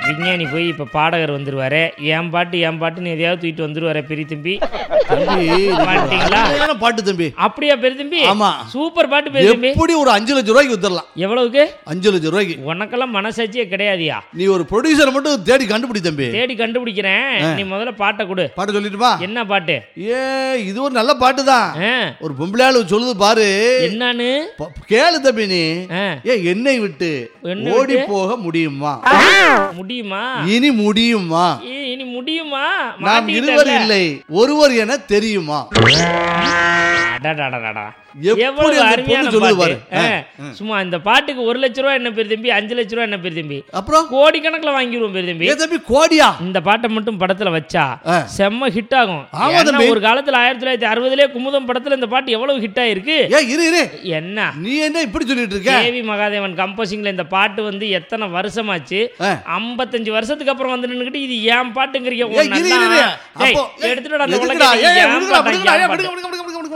விஞ்ஞானி போய் இப்ப பாடகர் வந்துருவாரு என் பாட்டு என் பாட்டுன்னு எதையாவது தூக்கிட்டு வந்துருவாரு பெரிய தம்பி தம்பி மாட்டீங்களா? அருமையான பாட்டு தம்பி அப்படியா பெரிய தம்பி ஆமா. சூப்பர் பாட்டு பெரிய தம்பி எப்படி ஒரு அஞ்சு லட்சம் ரூபாய்க்கு வித்துடலாம் எவ்வளவுக்கு அஞ்சு லட்சம் ரூபாய்க்கு உனக்கெல்லாம் மனசாட்சியே கிடையாதியா நீ ஒரு ப்ரொடியூசரை மட்டும் தேடி கண்டுபிடி தம்பி தேடி கண்டுபிடிக்கிறேன் நீ முதல்ல பாட்டை கொடு பாட்டு சொல்லிட்டுமா என்ன பாட்டு ஏ இது ஒரு நல்ல பாட்டு தான் ஆ, ஒரு பொம்பளையாளு சொல்லுது பாரு என்னான்னு ப- கேளு தம்பி நீ ஆ, ஏ என்னை விட்டு என்னை ஓடி விட்டு? போக முடியுமா முடியுமா இனி முடியுமா ஏ, இனி முடியுமா நாம் இருவர் மாட்டிக்கிட்டல்ல? இல்லை ஒருவர் என தெரியுமா அடடடடடா. எப்படி எவ்வளவு அந்த அருமையான பொண்ணு சொல்லுது பாட்டு. பாரு. ஆ, சும்மா இந்த பாட்டுக்கு ஒரு லட்ச ரூபா என்ன பெரிய தம்பி அஞ்சு லட்ச ரூபா என்ன பெரிய தம்பி அப்புறம் கோடிக்கணக்கில் வாங்கிடுவோம் பெரிய தம்பி ஏ தம்பி கோடியா இந்த பாட்டை மட்டும் படத்துல வச்சா ஆ. செம்ம ஹிட் ஆகும் ஆமா ஏன்னா தம்பி. ஒரு காலத்துல ஆயிரத்தி தொள்ளாயிரத்தி அறுபதுலயே குமுதம் படத்துல இந்த பாட்டு எவ்வளவு ஹிட் ஆயிருக்கு ஏ இரு இரு என்ன நீ என்ன இப்படி சொல்லிட்டு இருக்க தேவி மகாதேவன் கம்போசிங்ல இந்த பாட்டு வந்து எத்தனை வருஷமாச்சு ஆ. ஐம்பத்தஞ்சு வருஷத்துக்கு அப்புறம் வந்து நின்னுக்கிட்டு இது ஏன் பாட்டுங்கிறீங்க ஏய், இரு, இரு, இரு. டேய், அப்போ, ஏய், எடுத்துட்டு வாடா அந்த எதுக்குடா? உலகத்தை, ஏய், ஏய், ஏன் விடுங்கடா, பாட்டா, விடுங்கடா, ஏன் ஏய், பாட்டு? விடுங்க, விடுங்க,